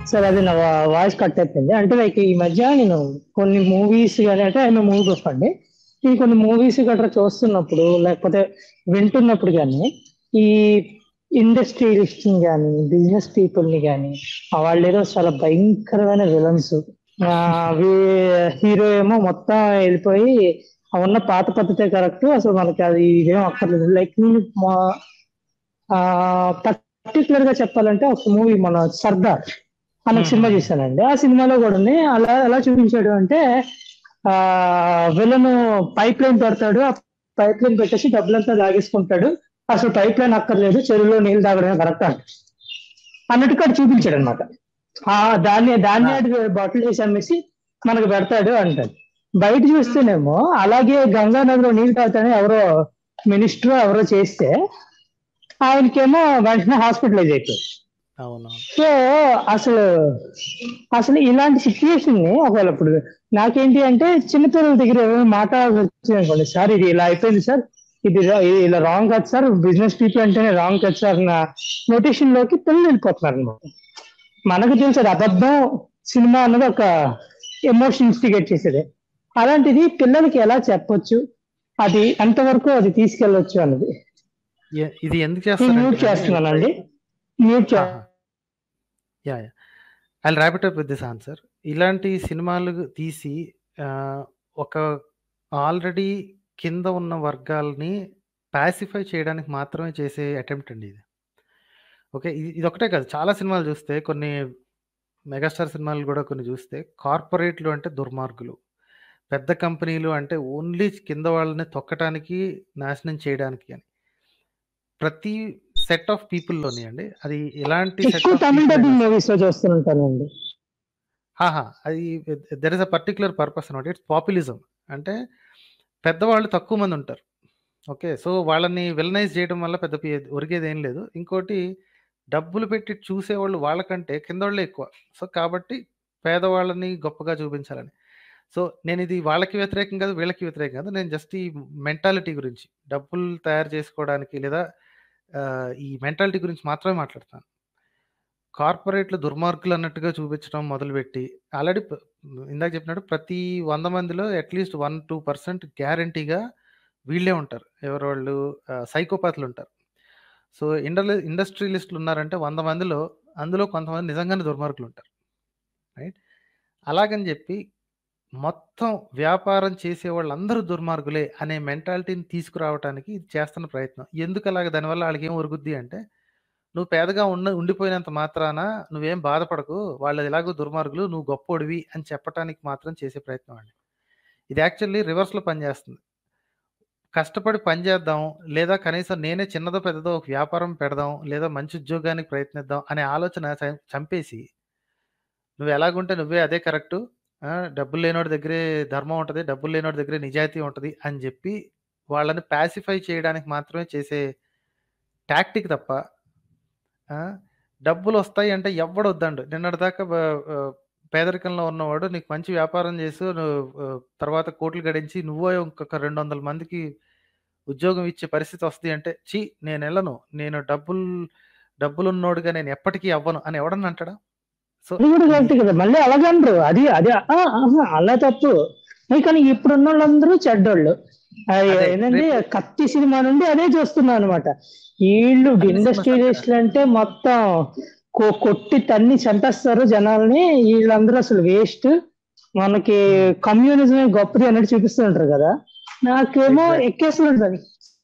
సరే అది నా వాయిస్ కట్ అయిపోయింది అంటే లైక్ ఈ మధ్య నేను కొన్ని మూవీస్ కానీ అంటే ఆయన మూవీ చూసుకోండి నేను కొన్ని మూవీస్ గట్రా చూస్తున్నప్పుడు లేకపోతే వింటున్నప్పుడు కానీ ఈ ఇండస్ట్రియలిస్ట్ కానీ బిజినెస్ పీపుల్ ని కానీ వాళ్ళు ఏదో చాలా భయంకరమైన విలన్స్ హీరో ఏమో మొత్తం వెళ్ళిపోయి ఆ ఉన్న పాత పద్ధతే కరెక్ట్ అసలు మనకి అది ఇదేం అక్కర్లేదు లైక్ నేను పర్టికులర్ గా చెప్పాలంటే ఒక మూవీ మన సర్దార్ అనే ఒక సినిమా చూసానండి ఆ సినిమాలో కూడా అలా ఎలా చూపించాడు అంటే ఆ విలన్ పైప్ లైన్ పెడతాడు ఆ పైప్ లైన్ పెట్టేసి డబ్బులంతా లాగేసుకుంటాడు అసలు పైప్ లైన్ అక్కర్లేదు చెరువులో నీళ్ళు తాగడమే కరెక్ట్ అన్నట్టుగా అటు చూపించాడు అనమాట ఆ దాన్ని దాన్ని బాటిల్ చేసి అమ్మేసి మనకు పెడతాడు అంటాడు బయట చూస్తేనేమో అలాగే గంగా నదిలో నీళ్ళు తాగుతానే ఎవరో మినిస్టర్ ఎవరో చేస్తే ఆయనకేమో వెంటనే హాస్పిటలైజ్ అయిపోయారు అవును సో అసలు అసలు ఇలాంటి సిచ్యువేషన్ ని ఒకవేళ ఇప్పుడు నాకేంటి అంటే చిన్నపిల్లల దగ్గర ఏమైనా మాట్లాడాల్సి వచ్చింది అనుకోండి సార్ ఇది ఇలా అయిపోయింది సార్ ఇది రా- ఇది ఇలా రాంగ్ కాదు సార్ బిజినెస్ పీపుల్ అంటేనే రాంగ్ కాదు సార్ నా నోటేషన్ లోకి పిల్లలు వెళ్ళిపోతున్నారు అనమాట మనకు తెలుసు అది అబద్ధం సినిమా అన్నది ఒక ఎమోషన్ ఇన్స్టిగేట్ చేసేది అలాంటిది పిల్లలకి ఎలా చెప్పొచ్చు అది ఎంతవరకు అది తీసుకెళ్ళొచ్చు అన్నది ఎ- ఇది ఎందుకు నేను మ్యూట్ చేస్తారంటే చేస్తున్నానండి మ్యూట్ చే యా యా I wrap it up with this answer ఇలాంటి సినిమాలు తీసి ఆ, ఒక ఆల్రెడీ కింద ఉన్న వర్గాల్ని పాసిఫై చేయడానికి మాత్రమే చేసే అటెంప్ట్ అండి ఇది ఓకే ఇది ఇది ఒకటే కాదు చాలా సినిమాలు చూస్తే కొన్ని మెగాస్టార్ సినిమాలు కూడా కొన్ని చూస్తే కార్పొరేట్లు అంటే దుర్మార్గులు పెద్ద కంపెనీలు అంటే ఓన్లీ కింద వాళ్ళని తొక్కటానికి నాశనం చేయడానికి అని ప్రతి సెట్ ఆఫ్ పీపుల్లోని అండి అది ఎలాంటి సెట్ ఎక్కువ of Tamil people dubbing movies లో చూస్తుంటానండి ఆహా అది there is a particular purpose అనమాట ఇట్స్ పాపులిజం అంటే పెద్దవాళ్ళు తక్కువ మంది ఉంటారు ఓకే సో వాళ్ళని విలనైజ్ చేయడం వల్ల పెద్ద పి- ఒరిగేది ఏం లేదు ఇంకోటి డబ్బులు పెట్టి చూసేవాళ్ళు వాళ్ళకంటే కింద వాళ్ళే ఎక్కువ సో కాబట్టి పేదవాళ్ళని గొప్పగా చూపించాలని సో నేను ఇది వాళ్ళకి వ్యతిరేకం కాదు వీళ్ళకి వ్యతిరేకం కాదు నేను జస్ట్ ఈ మెంటాలిటీ గురించి డబ్బులు తయారు చేసుకోవడానికి లేదా ఆ, ఈ మెంటాలిటీ గురించి మాత్రమే మాట్లాడతాను కార్పొరేట్లు దుర్మార్గులు అన్నట్టుగా చూపించడం మొదలుపెట్టి ఆల్రెడీ ఇందాక చెప్పినట్టు ప్రతి వంద మందిలో అట్లీస్ట్ వన్ టూ పర్సెంట్ గ్యారంటీగా వీళ్ళే ఉంటారు ఎవరు వాళ్ళు సైకోపాత్లు ఉంటారు సో ఇండల్ ఇండస్ట్రియలిస్టులు ఉన్నారంటే వంద మందిలో అందులో కొంతమంది నిజంగానే దుర్మార్గులు ఉంటారు రైట్ అలాగని చెప్పి మొత్తం వ్యాపారం చేసే వాళ్ళందరూ దుర్మార్గులే అనే మెంటాలిటీని తీసుకురావడానికి ఇది చేస్తున్న ప్రయత్నం ఎందుకు అలాగ దానివల్ల వాళ్ళకి ఏం ఒరుగుద్ది అంటే నువ్వు పేదగా ఉన్న ఉండిపోయినంత మాత్రాన నువ్వేం బాధపడకు వాళ్ళు ఎలాగో దుర్మార్గులు నువ్వు గొప్పోడివి అని చెప్పడానికి మాత్రం చేసే ప్రయత్నం అండి ఇది యాక్చువల్లీ రివర్స్లో పనిచేస్తుంది కష్టపడి పని చేద్దాం లేదా కనీసం నేనే చిన్నదో పెద్దదో ఒక వ్యాపారం పెడదాం లేదా మంచి ఉద్యోగానికి ప్రయత్నిద్దాం అనే ఆలోచన చం- చంపేసి నువ్వు ఎలాగుంటే నువ్వే అదే కరెక్టు డబ్బులు లేనోడి దగ్గరే ధర్మం ఉంటుంది డబ్బులు లేనోడి దగ్గరే నిజాయితీ ఉంటుంది అని చెప్పి వాళ్ళని పాసిఫై చేయడానికి మాత్రమే చేసే టాక్టిక్ తప్ప ఆ, డబ్బులు వస్తాయి అంటే ఎవడు వద్దండు నిన్నటిదాకా బ- ఆ, పేదరికంలో ఉన్నవాడు నీకు మంచి వ్యాపారం చేసి నువ్వు ఆ, తర్వాత కోట్లు గడించి నువ్వో ఇంకొక రెండు వందల మందికి ఉద్యోగం ఇచ్చే పరిస్థితి వస్తుంది అంటే చీ నేను వెళ్ళను నేను డబ్బులు డబ్బులు ఉన్నోడుగా నేను ఎప్పటికీ అవ్వను అని ఎవడన్నా అంటాడా సో అది కూడా ఈ కరెక్ట్ కదా మళ్ళీ అలాగండ్రు అది అది ఆ, ఆహా, అలా తప్పు ఏ, కానీ ఇప్పుడున్న వాళ్ళందరూ చెడ్డోళ్ళు ఆ, అదే ఏంటంటే రేపు కత్తి సినిమా నుండి అదే చూస్తున్నాం అనమాట వీళ్ళు అన్ని సినిమాస్ అంతే ఇండస్ట్రియలిస్టులు అంటే మొత్తం కొ- కొట్టి తన్ని చంపేస్తారు జనాల్ని వీళ్ళందరూ అసలు వేస్ట్ మనకి ఉమ్, కమ్యూనిజమే గొప్పది అన్నట్టు చూపిస్తుంటారు కదా నాకేమో ఎగ్జాక్ట్ ఎక్కేస్తుంటది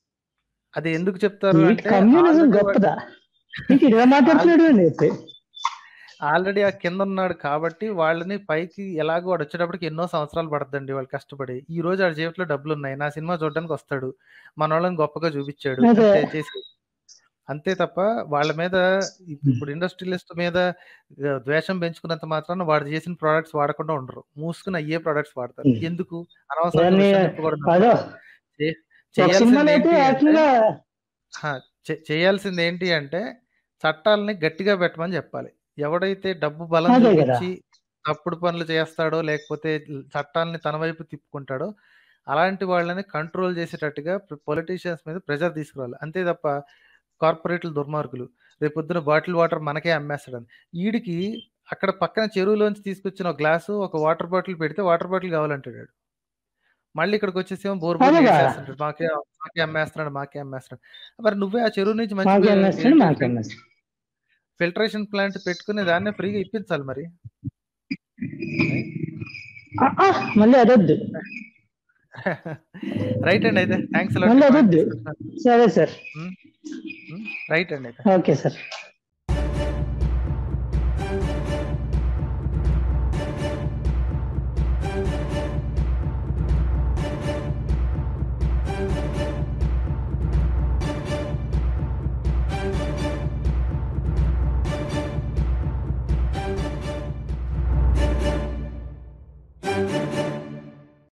అది ఎందుకు చెప్తారు ఈ అంటే కమ్యూనిజం ఆల్రెడీ గొప్పదా నీకు ఇలా మాట్లాడుతున్నాడు అని చెప్పి ఆల్రెడీ ఆ కింద ఉన్నాడు కాబట్టి వాళ్ళని పైకి ఎలాగో వాడు వచ్చేటప్పటికి ఎన్నో సంవత్సరాలు పడుతుందండి వాళ్ళు కష్టపడి ఈ రోజు ఆడి జేబులో డబ్బులు ఉన్నాయి నా సినిమా చూడడానికి వస్తాడు మన వాళ్ళని గొప్పగా చూపించాడు అదే అంతే చేసి అంతే తప్ప వాళ్ళ మీద ఇప్- ఇప్పుడు ఇండస్ట్రియలిస్ట్ మీద ఆ, ద్వేషం పెంచుకున్నంత మాత్రాన వాడు చేసిన ప్రోడక్ట్స్ వాడకుండా ఉండరు మూసుకుని అయ్యే ప్రోడక్ట్స్ వాడతారు ఎందుకు అనవసరంగా దాన్ని విషయం నింపుకోవడం అదో ఎందుకు? చే- ఒక చేయాల్సింది సినిమాలో అయితే ఏంటి అంటే యాక్చువల్ గా హా, చే- చేయాల్సింది ఏంటి అంటే చట్టాలని గట్టిగా పెట్టమని చెప్పాలి ఎవడైతే డబ్బు బలం అదే కదా చూపించి తప్పుడు పనులు చేస్తాడో లేకపోతే చట్టాలని తన వైపు తిప్పుకుంటాడో అలాంటి వాళ్ళని కంట్రోల్ చేసేటట్టుగా పొలిటీషియన్స్ మీద ప్రెజర్ తీసుకురావాలి అంతే తప్ప కార్పొరేట్లు దుర్మార్గులు రేపొద్దున బాటిల్ వాటర్ మనకే అమ్మేస్తాడని వీడికి అక్కడ పక్కన చెరువులోంచి తీసుకొచ్చిన ఒక గ్లాసు ఒక వాటర్ బాటిల్ పెడితే వాటర్ బాటిల్ కావాలంటాడు వాడు. మళ్ళీ ఇక్కడికి వచ్చేసేమో బోర్ బోర్ అలాగా? వేసేస్తుంటాడు మాకే మాకే అమ్మేస్తున్నాడు మాకే అమ్మేస్తున్నాడు మరి నువ్వే ఆ చెరువు నుంచి మంచి మాకేం నష్టం మాకేం నష్టం ఫిల్టరేషన్ ప్లాంట్ పెట్టుకుని దాన్నే ఫ్రీగా ఇప్పించాలి మరి ఆ, ఆ, మళ్ళీ అదొద్దు రైట్ అండి అయితే థ్యాంక్స్ మళ్ళీ అదొద్దు సరే సార్ రైట్ అండి అయితే ఓకే సార్